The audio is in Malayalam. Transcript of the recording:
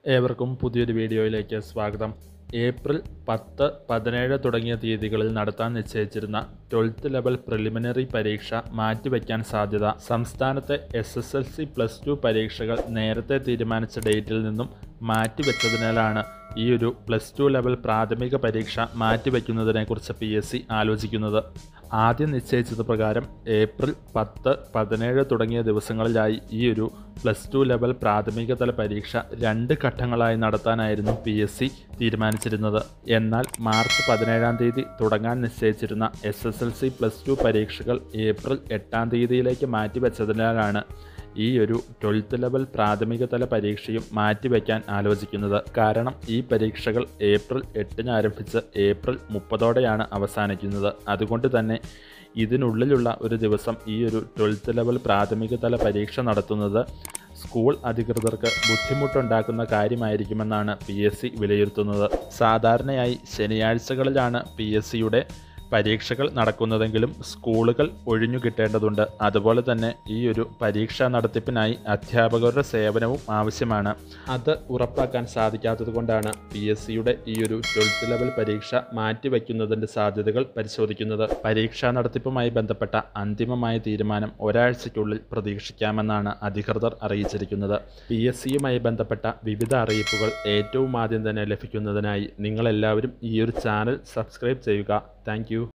ഏവർക്കും പുതിയൊരു വീഡിയോയിലേക്ക് സ്വാഗതം ഏപ്രിൽ പത്ത് പതിനേഴ് തുടങ്ങിയ തീയതികളിൽ നടത്താൻ നിശ്ചയിച്ചിരുന്ന ട്വൽത്ത് ലെവൽ പ്രിലിമിനറി പരീക്ഷ മാറ്റിവെക്കാൻ സാധ്യത സംസ്ഥാനത്തെ S S L C plus two പരീക്ഷകൾ നേരത്തെ തീരുമാനിച്ച ഡേറ്റിൽ നിന്നും മാറ്റിവെച്ചതിനാലാണ് ഈ ഒരു പ്ലസ് ടു ലെവൽ പ്രാഥമിക പരീക്ഷ മാറ്റിവെക്കുന്നതിനെക്കുറിച്ച് പി എസ് സി ആലോചിക്കുന്നത് ആദ്യം നിശ്ചയിച്ചത് പ്രകാരം ഏപ്രിൽ പത്ത് പതിനേഴ് തുടങ്ങിയ ദിവസങ്ങളിലായി ഈ ഒരു പ്ലസ് ടു ലെവൽ പ്രാഥമിക തല പരീക്ഷ രണ്ട് ഘട്ടങ്ങളായി നടത്താനായിരുന്നു പി എസ് സി തീരുമാനിച്ചിരുന്നത് എന്നാൽ മാർച്ച് പതിനേഴാം തീയതി തുടങ്ങാൻ നിശ്ചയിച്ചിരുന്ന S S L C plus two പരീക്ഷകൾ ഏപ്രിൽ എട്ടാം തീയതിയിലേക്ക് മാറ്റിവെച്ചതിനാലാണ് ഈ ഒരു ട്വൽത്ത് ലെവൽ പ്രാഥമിക തല പരീക്ഷയും മാറ്റിവെക്കാൻ ആലോചിക്കുന്നത് കാരണം ഈ പരീക്ഷകൾ ഏപ്രിൽ എട്ടിന് ആരംഭിച്ച് ഏപ്രിൽ മുപ്പതോടെയാണ് അവസാനിക്കുന്നത് അതുകൊണ്ട് തന്നെ ഇതിനുള്ളിലുള്ള ഒരു ദിവസം ഈ ഒരു ട്വൽത്ത് ലെവൽ പ്രാഥമിക തല പരീക്ഷ നടത്തുന്നത് സ്കൂൾ അധികൃതർക്ക് ബുദ്ധിമുട്ടുണ്ടാക്കുന്ന കാര്യമായിരിക്കുമെന്നാണ് പി എസ് സി വിലയിരുത്തുന്നത് സാധാരണയായി ശനിയാഴ്ചകളിലാണ് പി എസ് സിയുടെ പരീക്ഷകൾ നടക്കുന്നതെങ്കിലും സ്കൂളുകൾ ഒഴിഞ്ഞു കിട്ടേണ്ടതുണ്ട് അതുപോലെ തന്നെ ഈ ഒരു പരീക്ഷാ നടത്തിപ്പിനായി അധ്യാപകരുടെ സേവനവും ആവശ്യമാണ് അത് ഉറപ്പാക്കാൻ സാധിക്കാത്തത് കൊണ്ടാണ് പി എസ് സിയുടെ ഈ ഒരു ട്വൽത്ത് ലെവൽ പരീക്ഷ മാറ്റിവെക്കുന്നതിൻ്റെ സാധ്യതകൾ പരിശോധിക്കുന്നത് പരീക്ഷാ നടത്തിപ്പുമായി ബന്ധപ്പെട്ട അന്തിമമായ തീരുമാനം ഒരാഴ്ചയ്ക്കുള്ളിൽ പ്രതീക്ഷിക്കാമെന്നാണ് അധികൃതർ അറിയിച്ചിരിക്കുന്നത് പി എസ് സിയുമായി ബന്ധപ്പെട്ട വിവിധ അറിയിപ്പുകൾ ഏറ്റവും ആദ്യം തന്നെ ലഭിക്കുന്നതിനായി നിങ്ങളെല്ലാവരും ഈ ഒരു ചാനൽ സബ്സ്ക്രൈബ് ചെയ്യുക താങ്ക്